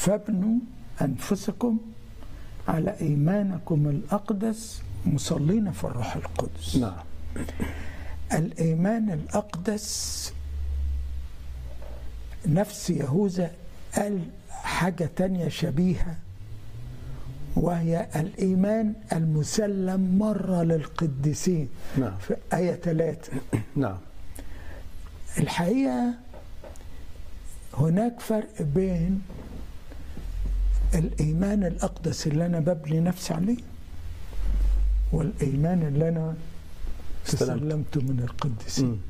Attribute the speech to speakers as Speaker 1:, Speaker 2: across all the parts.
Speaker 1: فابنوا أنفسكم على إيمانكم الأقدس مصلين في الروح القدس
Speaker 2: نعم
Speaker 1: الإيمان الأقدس نفس يهوذا قال حاجة تانية شبيهة وهي الإيمان المسلم مرة للقديسين
Speaker 2: نعم.
Speaker 1: في آية ثلاثة
Speaker 2: نعم
Speaker 1: الحقيقة هناك فرق بين الإيمان الأقدس اللي أنا ببني نفسي عليه والإيمان اللي أنا
Speaker 2: استلمت.
Speaker 1: تسلمته من القديسين
Speaker 2: مم.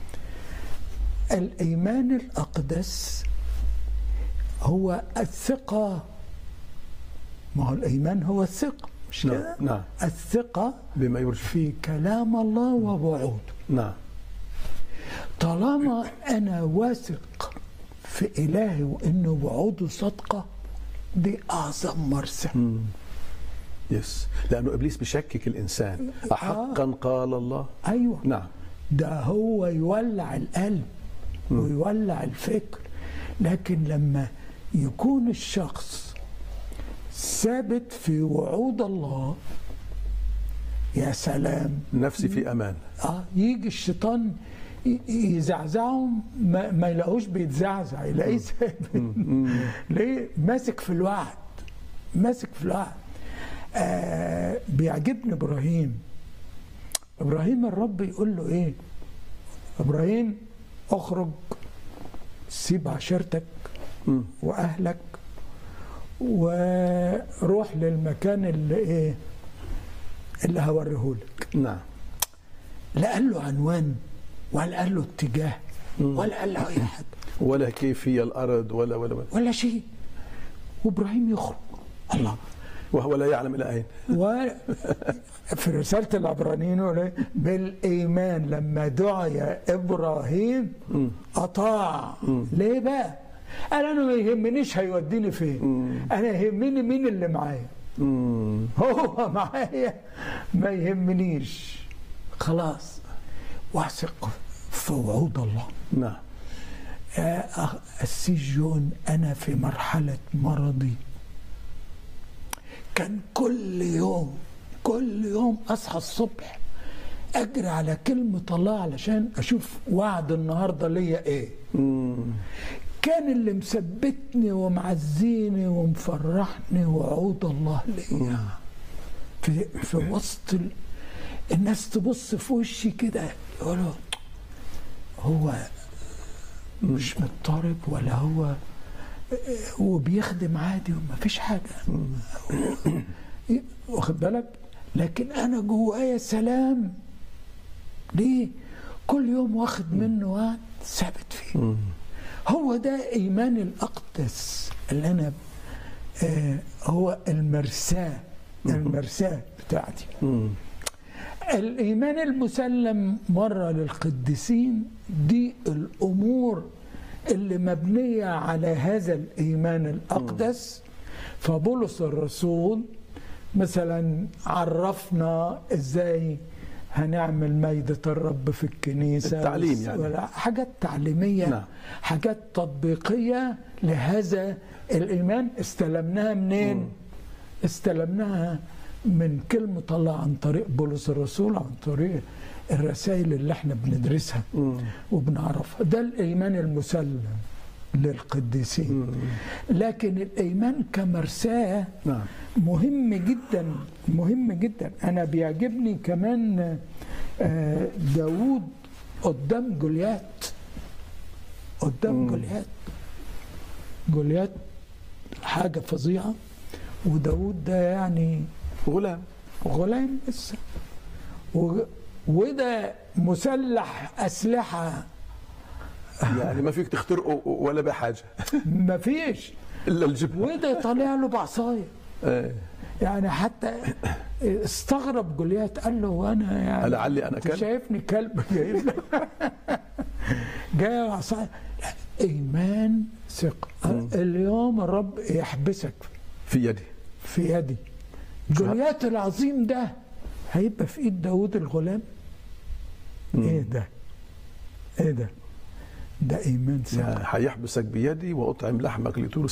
Speaker 1: الإيمان الأقدس هو الثقة ما هو الإيمان هو الثقة مش
Speaker 2: نعم
Speaker 1: كده؟
Speaker 2: نعم
Speaker 1: الثقة
Speaker 2: بما يرجى
Speaker 1: في كلام الله ووعوده
Speaker 2: نعم
Speaker 1: طالما أنا واثق في إلهي وإنه وعوده صادقة دي أعظم مرسى
Speaker 2: مم. يس لانه ابليس بشكك الانسان احقا قال الله
Speaker 1: أيوة
Speaker 2: نعم
Speaker 1: ده هو يولع القلب ويولع الفكر لكن لما يكون الشخص ثابت في وعود الله يا سلام
Speaker 2: نفسي في امان
Speaker 1: اه يجي الشيطان ي- يزعزعهم ما, ما يلاقوش بيتزعزع يلاقيه ثابت ليه ماسك في الوعد ماسك في الوعد آه بيعجبني ابراهيم ابراهيم الرب يقول له ايه ابراهيم اخرج سيب عشيرتك
Speaker 2: مم.
Speaker 1: واهلك وروح للمكان اللي ايه اللي هوريهولك
Speaker 2: نعم
Speaker 1: لا قال له عنوان ولا قال له اتجاه ولا قال له اي حاجه
Speaker 2: ولا كيف هي الارض ولا ولا ولا
Speaker 1: ولا شيء وابراهيم يخرج الله
Speaker 2: وهو لا يعلم الى اين
Speaker 1: و في رساله العبرانيين يقول إيه؟ بالايمان لما دعي ابراهيم اطاع ليه بقى؟ قال انا ما يهمنيش هيوديني فين انا يهمني مين اللي معايا
Speaker 2: مم.
Speaker 1: هو معايا ما يهمنيش خلاص واثق في وعود الله
Speaker 2: نعم
Speaker 1: يا أخ- السيس جون أنا في مرحلة مرضي كان كل يوم كل يوم أصحى الصبح أجري على كلمة الله علشان أشوف وعد النهاردة ليا إيه
Speaker 2: مم.
Speaker 1: كان اللي مثبتني ومعزيني ومفرحني وعود الله ليا في في وسط ال... الناس تبص في وشي كده يقولوا هو مش مضطرب ولا هو هو بيخدم عادي وما فيش حاجه واخد بالك لكن انا جوايا سلام ليه كل يوم واخد منه وعد ثابت فيه
Speaker 2: مم.
Speaker 1: هو ده ايمان الاقدس اللي انا آه هو المرساه المرساه بتاعتي
Speaker 2: مم.
Speaker 1: الايمان المسلم مره للقديسين دي الامور اللي مبنيه على هذا الايمان الاقدس فبولس الرسول مثلا عرفنا ازاي هنعمل ميدة الرب في الكنيسة
Speaker 2: التعليم يعني.
Speaker 1: ولا حاجات تعليمية
Speaker 2: نعم.
Speaker 1: حاجات تطبيقية لهذا الإيمان استلمناها منين؟ استلمناها من كلمة الله عن طريق بولس الرسول عن طريق الرسائل اللي احنا بندرسها
Speaker 2: مم.
Speaker 1: وبنعرفها ده الإيمان المسلم للقديسين لكن الإيمان كمرساة
Speaker 2: نعم
Speaker 1: مهم جدا مهم جدا أنا بيعجبني كمان آه، داوود قدام جوليات قدام جوليات جوليات حاجة فظيعة وداوود ده يعني
Speaker 2: غلام
Speaker 1: غلام لسه و- وده مسلح أسلحة
Speaker 2: يعني ما فيك تخترقه ولا بحاجه
Speaker 1: مفيش
Speaker 2: الا الجبهه
Speaker 1: وده طالع له بعصايه
Speaker 2: إيه.
Speaker 1: يعني حتى استغرب جوليات قال له وانا يعني
Speaker 2: لعلي أنا
Speaker 1: أنت
Speaker 2: كلب؟
Speaker 1: شايفني كلب جايب لك جاي بعصايه لا، ايمان ثقه اليوم الرب يحبسك
Speaker 2: في يدي
Speaker 1: في يدي جوليات العظيم ده هيبقى في ايد داوود الغلام ايه ده ايه ده ده ايمان ثقه
Speaker 2: حيحبسك بيدي واطعم لحمك لطول